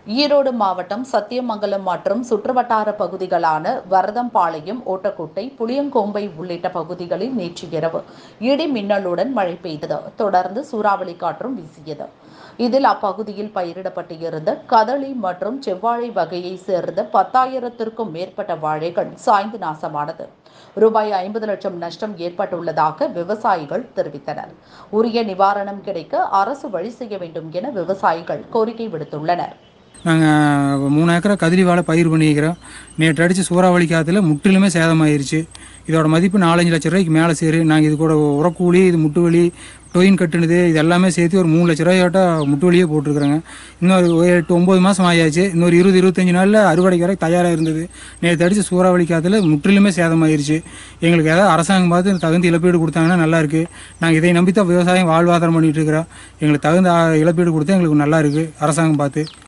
ஈரோடு மாவட்டம் சத்தியமங்கலம் மற்றும் சுற்றுவட்டார பகுதிகளான வரதம்பாளையம் ஓட்டக்குட்டை புளியங்கோம்பை உள்ளிட்ட பகுதிகளில் நேற்று இரவு இடி மின்னலுடன் மழை பெய்தது தொடர்ந்து சூறாவளி காற்றும் வீசியது இதில் அப்பகுதியில் பயிரிடப்பட்டு இருந்த கதளி மற்றும் செவ்வாழை வகையை சேர்ந்த பத்தாயிரத்திற்கும் மேற்பட்ட வாழைகள் சாய்ந்து நாசமானது ரூபாய் ஐம்பது லட்சம் நஷ்டம் ஏற்பட்டுள்ளதாக விவசாயிகள் தெரிவித்தனர் உரிய நிவாரணம் கிடைக்க அரசு வழி செய்ய வேண்டும் என விவசாயிகள் கோரிக்கை விடுத்துள்ளனர் நாங்கள் மூணு ஏக்கரா கதிரி வாழை பயிர் பண்ணிக்கிறோம் நேற்று அடித்த சூறாவளி காற்றுல முற்றிலுமே சேதமாயிருச்சு இதோட மதிப்பு நாலஞ்சு லட்ச ரூபாய்க்கு மேலே சேரு நாங்கள் இது கூட உரக்கூலி இது முட்டு வலி டொயின் கட்டுனது இது எல்லாமே சேர்த்து ஒரு மூணு லட்ச ரூபாயோட்ட முட்டு வலியே போட்டிருக்குறோங்க இன்னொரு ஒரு எட்டு ஒம்பது மாதம் ஆயாச்சு இன்னொரு இருபது இருபத்தஞ்சி நாளில் அறுவடைக்கு வரை தயாராக இருந்தது நேற்று அடித்த சூறாவளி காற்றுல முற்றிலுமே சேதமாயிருச்சு எங்களுக்கு ஏதாவது அரசாங்கம் பார்த்து தகுந்த இழப்பீடு கொடுத்தாங்கன்னா நல்லா இருக்கு நாங்கள் இதை நம்பி தான் விவசாயம் வாழ்வாதாரம் பண்ணிட்டு இருக்கிறோம் எங்களுக்கு தகுந்த ஆ, இழப்பீடு கொடுத்தா எங்களுக்கு நல்லா இருக்கு அரசாங்கம் பார்த்து